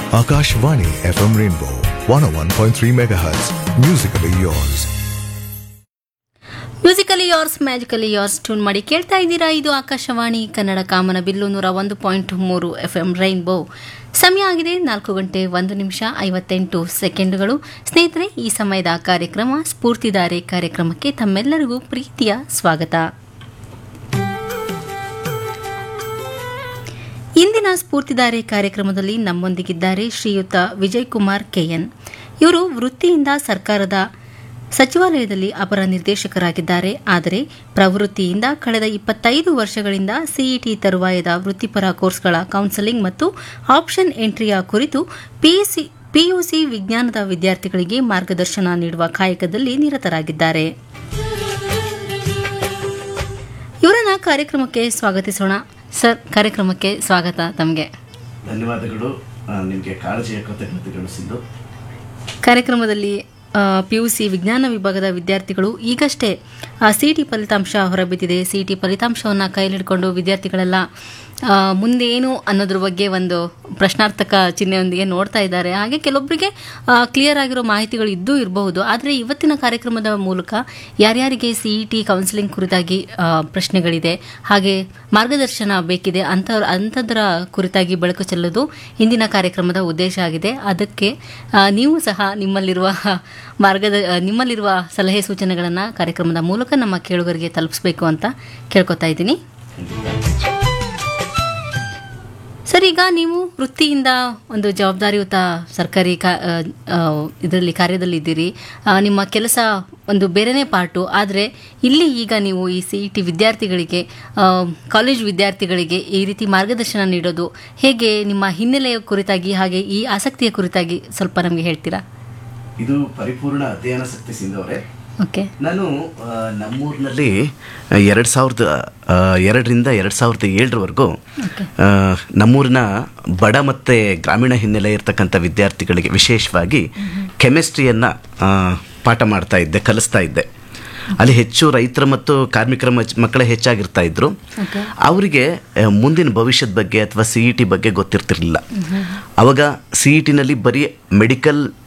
Akashvani FM Rainbow 101.3 MHz. Musically yours. Musically yours magically yours tune ಮಾಡಿ ಕೇಳ್ತಾ ಇದ್ದೀರಾ ಇದು ಆಕಾಶವಾಣಿ ಕನ್ನಡ ಕಾಮನ ಬಿಲ್ಲು ನೂರ ಒಂದು ಪಾಯಿಂಟ್ ಮೂರು ಎಫ್ ಎಂ ರೈನ್ಬೋ ಸಮಯ ಆಗಿದೆ ನಾಲ್ಕು ಗಂಟೆ ಒಂದು ನಿಮಿಷ ಐವತ್ತೆಂಟು ಸೆಕೆಂಡುಗಳು ಸ್ನೇಹಿತರೆ ಈ ಸಮಯದ ಕಾರ್ಯಕ್ರಮ ಸ್ಫೂರ್ತಿದಾರೆ ಕಾರ್ಯಕ್ರಮಕ್ಕೆ ತಮ್ಮೆಲ್ಲರಿಗೂ ಪ್ರೀತಿಯ ಸ್ವಾಗತ ಇಂದಿನ ಸ್ಫೂರ್ತಿದಾರೆ ಕಾರ್ಯಕ್ರಮದಲ್ಲಿ ನಮ್ಮೊಂದಿಗಿದ್ದಾರೆ ಶ್ರೀಯುತ ವಿಜಯ್ ಕುಮಾರ್ ಕೆಎನ್ ಇವರು ವೃತ್ತಿಯಿಂದ ಸರ್ಕಾರದ ಸಚಿವಾಲಯದಲ್ಲಿ ಅಪರ ನಿರ್ದೇಶಕರಾಗಿದ್ದಾರೆ ಆದರೆ ಪ್ರವೃತ್ತಿಯಿಂದ ಕಳೆದ ಇಪ್ಪತ್ತೈದು ವರ್ಷಗಳಿಂದ ಸಿಇಟಿ ತರುವಾಯದ ವೃತ್ತಿಪರ ಕೋರ್ಸ್ಗಳ ಕೌನ್ಸೆಲಿಂಗ್ ಮತ್ತು ಆಪ್ಷನ್ ಎಂಟ್ರಿಯ ಕುರಿತು ಪಿಯುಸಿ ಪಿಯುಸಿ ವಿಜ್ಞಾನದ ವಿದ್ಯಾರ್ಥಿಗಳಿಗೆ ಮಾರ್ಗದರ್ಶನ ನೀಡುವ ಕಾಯಕದಲ್ಲಿ ನಿರತರಾಗಿದ್ದಾರೆ ಇವರನ್ನ ಕಾರ್ಯಕ್ರಮಕ್ಕೆ ಸ್ವಾಗತಿಸೋಣ ಸರ್ ಕಾರ್ಯಕ್ರಮಕ್ಕೆ ಸ್ವಾಗತ ತಮಗೆ ಧನ್ಯವಾದಗಳು ನಿಮಗೆ ಕಾಳಜಿಯ ಕೃತಜ್ಞತೆಗಳು ಸಿಂಧು ಕಾರ್ಯಕ್ರಮದಲ್ಲಿ ಪಿ ಯು ಸಿ ವಿಜ್ಞಾನ ವಿಭಾಗದ ವಿದ್ಯಾರ್ಥಿಗಳು ಈಗಷ್ಟೇ ಸಿ ಟಿ ಫಲಿತಾಂಶ ಹೊರಬಿದ್ದಿದೆ ಸಿ ಟಿ ಫಲಿತಾಂಶವನ್ನು ಕೈಲಿಡ್ಕೊಂಡು ವಿದ್ಯಾರ್ಥಿಗಳೆಲ್ಲ ಆ, ಮುಂದೆ ಏನು ಅನ್ನೋದ್ರ ಬಗ್ಗೆ ಒಂದು ಪ್ರಶ್ನಾರ್ಥಕ ಚಿಹ್ನೆಯೊಂದಿಗೆ ನೋಡ್ತಾ ಇದ್ದಾರೆ ಹಾಗೆ ಕೆಲವೊಬ್ಬರಿಗೆ ಕ್ಲಿಯರ್ ಆಗಿರೋ ಮಾಹಿತಿಗಳು ಇದ್ದೂ ಇರಬಹುದು ಆದರೆ ಇವತ್ತಿನ ಕಾರ್ಯಕ್ರಮದ ಮೂಲಕ ಯಾರ್ಯಾರಿಗೆ ಸಿ ಇ ಟಿ ಕೌನ್ಸಿಲಿಂಗ್ ಕುರಿತಾಗಿ ಆ, ಪ್ರಶ್ನೆಗಳಿದೆ ಹಾಗೆ ಮಾರ್ಗದರ್ಶನ ಬೇಕಿದೆ ಅಂತ ಅಂಥದ್ರ ಕುರಿತಾಗಿ ಬೆಳಕು ಚೆಲ್ಲೋದು ಇಂದಿನ ಕಾರ್ಯಕ್ರಮದ ಉದ್ದೇಶ ಆಗಿದೆ ಅದಕ್ಕೆ ಆ, ನೀವು ಸಹ ನಿಮ್ಮಲ್ಲಿರುವ ಮಾರ್ಗದ ಆ, ನಿಮ್ಮಲ್ಲಿರುವ ಸಲಹೆ ಸೂಚನೆಗಳನ್ನು ಕಾರ್ಯಕ್ರಮದ ಮೂಲಕ ನಮ್ಮ ಕೇಳುಗರಿಗೆ ತಲುಪಿಸಬೇಕು ಅಂತ ಕೇಳ್ಕೊತಾ ಇದ್ದೀನಿ ಸರ್ ಈಗ ನೀವು ವೃತ್ತಿಯಿಂದ ಒಂದು ಜವಾಬ್ದಾರಿಯುತ ಸರ್ಕಾರಿ ಕಾ ಇದರಲ್ಲಿ ಕಾರ್ಯದಲ್ಲಿದ್ದೀರಿ ಆ, ನಿಮ್ಮ ಕೆಲಸ ಒಂದು ಬೇರೆನೇ ಪಾರ್ಟು ಆದರೆ ಇಲ್ಲಿ ಈಗ ನೀವು ಈ ಸಿ ಇ ಟಿ ವಿದ್ಯಾರ್ಥಿಗಳಿಗೆ ಆ, ಕಾಲೇಜ್ ವಿದ್ಯಾರ್ಥಿಗಳಿಗೆ ಈ ರೀತಿ ಮಾರ್ಗದರ್ಶನ ನೀಡೋದು ಹೇಗೆ ನಿಮ್ಮ ಹಿನ್ನೆಲೆಯ ಕುರಿತಾಗಿ ಹಾಗೆ ಈ ಆಸಕ್ತಿಯ ಕುರಿತಾಗಿ ಸ್ವಲ್ಪ ನಮಗೆ ಹೇಳ್ತೀರಾ ಇದು ಪರಿಪೂರ್ಣ ಅಧ್ಯಯನಾಸಕ್ತಿ ಸಿಂಧು ಅವರೇ ಓಕೆ ನಾನು ಆ, ನಮ್ಮೂರಿನಲ್ಲಿ ಎರಡು ಸಾವಿರದ ಆ, ಎರಡರಿಂದ ಎರಡು ಸಾವಿರದ ಏಳರವರೆಗೂ ನಮ್ಮೂರಿನ ಬಡ ಮತ್ತು ಗ್ರಾಮೀಣ ಹಿನ್ನೆಲೆ ಇರ್ತಕ್ಕಂಥ ವಿದ್ಯಾರ್ಥಿಗಳಿಗೆ ವಿಶೇಷವಾಗಿ ಕೆಮಿಸ್ಟ್ರಿಯನ್ನು ಪಾಠ ಮಾಡ್ತಾ ಇದ್ದೆ ಕಲಿಸ್ತಾ ಇದ್ದೆ ಅಲ್ಲಿ ಹೆಚ್ಚು ರೈತರ ಮತ್ತು ಕಾರ್ಮಿಕರ ಮಚ್ ಮಕ್ಕಳೇ ಹೆಚ್ಚಾಗಿರ್ತಾ ಇದ್ರು ಅವರಿಗೆ ಆ, ಮುಂದಿನ ಭವಿಷ್ಯದ ಬಗ್ಗೆ ಅಥವಾ ಸಿ ಇ ಟಿ ಬಗ್ಗೆ ಗೊತ್ತಿರ್ತಿರ್ಲಿಲ್ಲ ಅವಾಗ ಸಿ ಇ ಟಿನಲ್ಲಿ ಬರೀ ಮೆಡಿಕಲ್